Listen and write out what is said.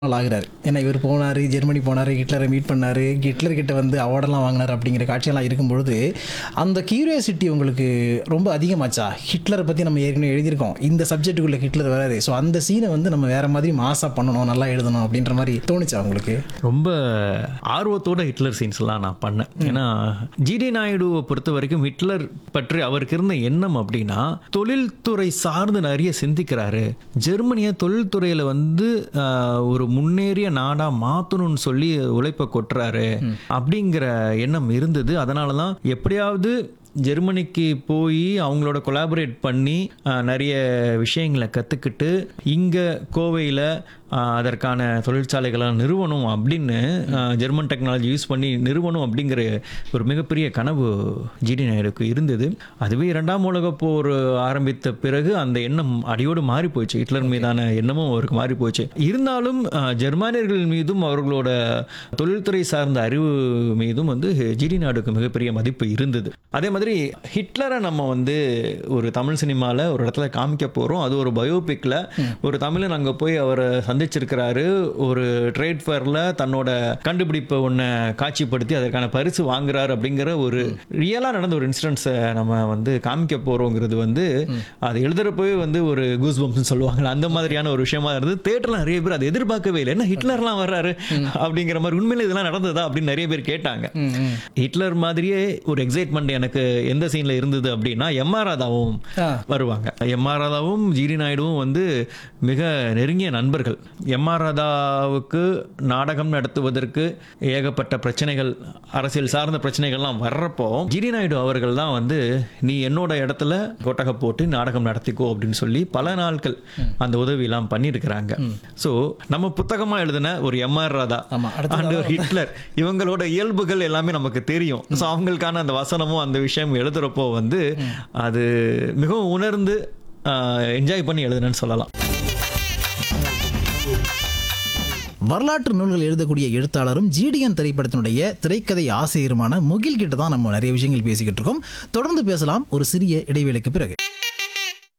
நாள் ஆகுறாரு ஏன்னா இவர் போனார் ஜெர்மனி போனார் ஹிட்லரை மீட் பண்ணார் ஹிட்லர் கிட்ட வந்து அவார்டெல்லாம் வாங்கினார் அப்படிங்கிற காட்சியெல்லாம் இருக்கும்பொழுது அந்த கியூரியாசிட்டி உங்களுக்கு ரொம்ப அதிகமாச்சா ஹிட்லரை பற்றி நம்ம ஏற்கனவே எழுதியிருக்கோம் இந்த சப்ஜெக்ட்டுக்குள்ளே ஹிட்லர் வராரு ஸோ அந்த சீனை வந்து நம்ம வேற மாதிரி மாசாக பண்ணணும் நல்லா எழுதணும் அப்படின்ற மாதிரி தோணுச்சா உங்களுக்கு ரொம்ப ஆர்வத்தோட ஹிட்லர் சீன்ஸ்லாம் நான் பண்ணேன் ஏன்னா ஜிடி நாயுடுவை பொறுத்த வரைக்கும் ஹிட்லர் பற்றி அவருக்கு இருந்த எண்ணம் அப்படின்னா தொழில்துறை சார்ந்து நிறைய சிந்திக்கிறாரு ஜெர்மனியை தொழில்துறையில வந்து ஆஹ், ஒரு முன்னேறிய நாடா மாத்தணும்னு சொல்லி உழைப்ப கொட்டுறாரு அப்படிங்கிற எண்ணம் இருந்தது அதனால தான் எப்படியாவது ஜெர்மனிக்கு போய் அவங்களோட கொலாபரேட் பண்ணி ஆஹ், நிறைய விஷயங்களை கற்றுக்கிட்டு இங்கே கோவையில் அதற்கான தொழிற்சாலைகளை நிறுவனம் அப்படின்னு ஆஹ், ஜெர்மன் டெக்னாலஜி யூஸ் பண்ணி நிறுவனம் அப்படிங்கிற ஒரு மிகப்பெரிய கனவு ஜிடி நாயுடுக்கு இருந்தது அதுவே இரண்டாம் உலகப் போர் ஆரம்பித்த பிறகு அந்த எண்ணம் அடியோடு மாறி போச்சு ஹிட்லர் மீதான எண்ணமும் அவருக்கு மாறி போச்சு இருந்தாலும் ஆஹ், ஜெர்மானியர்கள் மீதும் அவர்களோட தொழில்துறை சார்ந்த அறிவு மீதும் வந்து ஜிடி நாயுடுக்கு மிகப்பெரிய மதிப்பு இருந்தது அதே மாதிரி ஹிட்லரை நம்ம வந்து ஒரு தமிழ் சினிமாவில் ஒரு இடத்துல காமிக்க போகிறோம் அது ஒரு பயோபிக்கில் ஒரு தமிழன் அங்கே போய் அவரை சந்திச்சிருக்கிறாரு ஒரு ட்ரேட் ஃபேரில் தன்னோட கண்டுபிடிப்பை ஒன்று காட்சிப்படுத்தி அதற்கான பரிசு வாங்குறாரு அப்படிங்கிற ஒரு ரியலாக நடந்த ஒரு இன்சிடென்ட்ஸை நம்ம வந்து காமிக்க போகிறோங்கிறது வந்து அது எழுதுறப்பவே வந்து ஒரு கூஸ் பம்ப்ஸ்னு சொல்லுவாங்கல்ல அந்த மாதிரியான ஒரு விஷயமா இருந்தது தேட்டரில் நிறைய பேர் அதை எதிர்பார்க்கவே இல்லை என்ன ஹிட்லர்லாம் வர்றாரு அப்படிங்கிற மாதிரி உண்மையில இதெல்லாம் நடந்ததா அப்படின்னு நிறைய பேர் கேட்டாங்க ஹிட்லர் மாதிரியே ஒரு எக்ஸைட்மெண்ட் எனக்கு எந்த சீன்ல இருந்தது அப்படின்னா எம் ஆர் ராதாவும் ஆ. வருவாங்க எம் ஆர் ராதாவும் ஜிடி நாயுடுவும் வந்து மிக நெருங்கிய நண்பர்கள் எம் ஆர் ராதாவுக்கு நாடகம் நடத்துவதற்கு ஏகப்பட்ட பிரச்சனைகள் அரசியல் சார்ந்த பிரச்சனைகள்லாம் வர்றப்போ ஜிடி நாயுடு அவர்கள் தான் வந்து நீ என்னோட இடத்துல கொட்டகை போட்டு நாடகம் நடத்திக்கோ அப்படின்னு சொல்லி பல நாட்கள் அந்த உதவியெல்லாம் பண்ணியிருக்கிறாங்க ஸோ நம்ம புத்தகமா எழுதின ஒரு எம் ஆர் ராதா ஆமா, அடுத்ததா அண்ட் ஹிட்லர் இவங்களோட இயல்புகள் எல்லாமே நமக்கு தெரியும் ஸோ அவங்களுக்கான அந்த வசனமும் அந்த விஷயம் எழுதுறப்போ வந்து அது மிகவும் உணர்ந்து என்ஜாய் பண்ணி எழுதுனேன்னு சொல்லலாம் வரலாற்று நூல்கள் எழுதக்கூடிய எழுத்தாளரும் ஜிடிஎன் திரைப்படத்தினுடைய திரைக்கதை ஆசிரியருமான முகில் கிட்ட தான் நம்ம நிறைய விஷயங்கள் பேசிக்கிட்டு இருக்கோம் தொடர்ந்து பேசலாம் ஒரு சிறிய இடைவேளைக்கு பிறகு